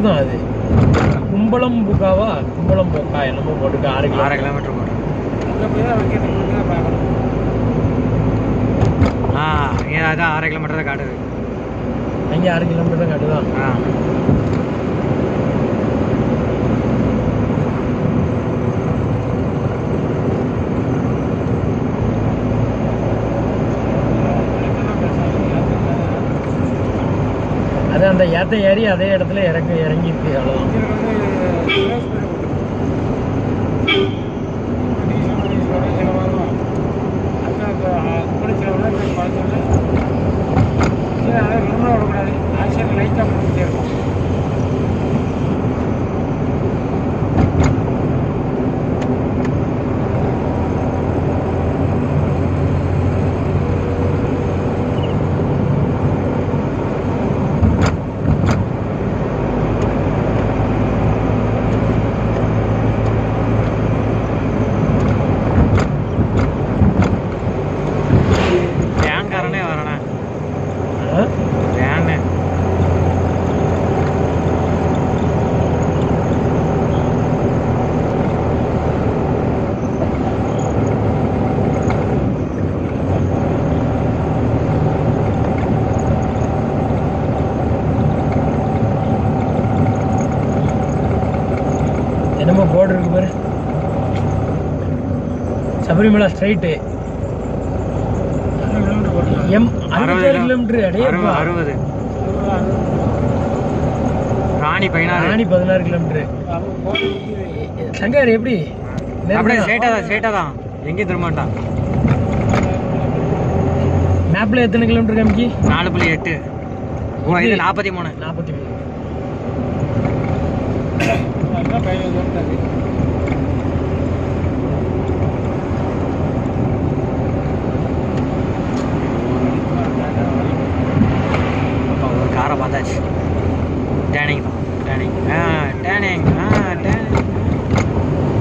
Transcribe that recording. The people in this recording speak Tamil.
கிலோமீட்டர் தான் அது கும்பலம் புக்காவா கும்பலம் போக்கா என்னமோ போட்டுக்க ஆறு ஆறு கிலோமீட்டர் கிலோமீட்டர் போட்டு அங்கே போய் தான் வைக்கிறதுக்கு பார்க்கணும் ஆ இங்கே அதான் ஆறு கிலோமீட்டர் தான் காட்டுது அங்கே ஆறு கிலோமீட்டர் தான் காட்டுதான் ஆ அது அந்த ஏத்த ஏறி அதே இடத்துல இறக்க இறங்கி இருக்கு அவ்வளோதான் இதில் வந்து ரிவர்ஸ் பண்ணி கொடுத்துருக்கோம் டீசல் பண்ணி செலவாகும் அந்த கூட செலவுனா இப்போ பார்த்தோம்னா கீழே நல்லா ரொம்ப விடக்கூடாது ஆக்சிடென்ட் லைட்டாக பண்ணிக்கிட்டே இருக்கும் வேன்காரனே வரணும் ஆ? வேனு என்னமோ போர்டு இருக்கு பாரு சபரிமலை ஸ்ட்ரைட்டு அரை கிலோமீட்டர் போட்டுக்கலாம் எம் அறுபது அறுபத்தாறு கிலோமீட்டர் அடே அறுபது அறுபது ராணி பதினாறு ராணி பதினாறு கிலோமீட்டர் அவங்க போட்டு சங்கர் எப்படி அப்படியே ஸ்ட்ரெயிட்டாக தான் ஸ்ட்ரெயிட்டாக தான் எங்கேயும் திரும்ப மாட்டான் மேப்ல எத்தனை கிலோமீட்டர் காமிக்கி நாலு புள்ளி எட்டு ஓ இது நாற்பத்தி மூணு நாற்பத்தி மூணு அதுதான் பதினஞ்சு கிலோமீட்டர் இருக்கு அப்பா ஒரு காரை பார்த்தாச்சு டேனிங் தான் டேனிங் ஆ டேனிங் ஆ டேனிங்